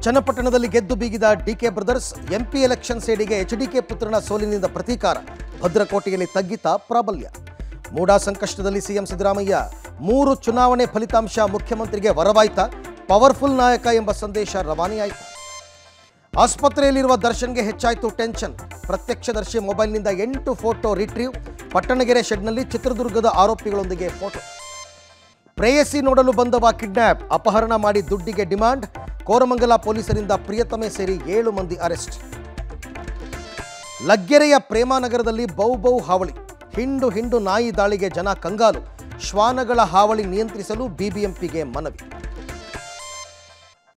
ಚನ್ನಪಟ್ಟಣದಲ್ಲಿ ಗೆದ್ದು ಬೀಗಿದ ಡಿಕೆ ಬ್ರದರ್ಸ್ ಎಂಪಿ ಎಲೆಕ್ಷನ್ ಸೇಡಿಗೆ ಎಚ್ಡಿಕೆ ಪುತ್ರನ ಸೋಲಿನಿಂದ ಪ್ರತೀಕಾರ ಭದ್ರಕೋಟೆಯಲ್ಲಿ ತಗ್ಗಿತ ಪ್ರಾಬಲ್ಯ ಮೂಡಾ ಸಂಕಷ್ಟದಲ್ಲಿ ಸಿಎಂ ಸಿದ್ದರಾಮಯ್ಯ ಮೂರು ಚುನಾವಣೆ ಫಲಿತಾಂಶ ಮುಖ್ಯಮಂತ್ರಿಗೆ ವರವಾಯ್ತ ಪವರ್ಫುಲ್ ನಾಯಕ ಎಂಬ ಸಂದೇಶ ರವಾನೆಯಾಯಿತು ಆಸ್ಪತ್ರೆಯಲ್ಲಿರುವ ದರ್ಶನ್ಗೆ ಹೆಚ್ಚಾಯಿತು ಟೆನ್ಷನ್ ಪ್ರತ್ಯಕ್ಷದರ್ಶಿ ಮೊಬೈಲ್ನಿಂದ ಎಂಟು ಫೋಟೋ ರಿಟ್ರೀವ್ ಪಟ್ಟಣಗೆರೆ ಶೆಡ್ನಲ್ಲಿ ಚಿತ್ರದುರ್ಗದ ಆರೋಪಿಗಳೊಂದಿಗೆ ಫೋಟೋ ಪ್ರೇಯಸಿ ನೋಡಲು ಬಂದವ ಕಿಡ್ನ್ಯಾಪ್ ಅಪಹರಣ ಮಾಡಿ ದುಡ್ಡಿಗೆ ಡಿಮಾಂಡ್ ಕೋರಮಂಗಲ ಪೊಲೀಸರಿಂದ ಪ್ರಿಯತಮೆ ಸೇರಿ ಏಳು ಮಂದಿ ಅರೆಸ್ಟ್ ಲಗ್ಗೆರೆಯ ಪ್ರೇಮಾನಗರದಲ್ಲಿ ಬೌ ಬೌ ಹಾವಳಿ ಹಿಂಡು ಹಿಂಡು ನಾಯಿ ದಾಳಿಗೆ ಜನ ಕಂಗಾಲು ಶ್ವಾನಗಳ ಹಾವಳಿ ನಿಯಂತ್ರಿಸಲು ಬಿಬಿಎಂಪಿಗೆ ಮನವಿ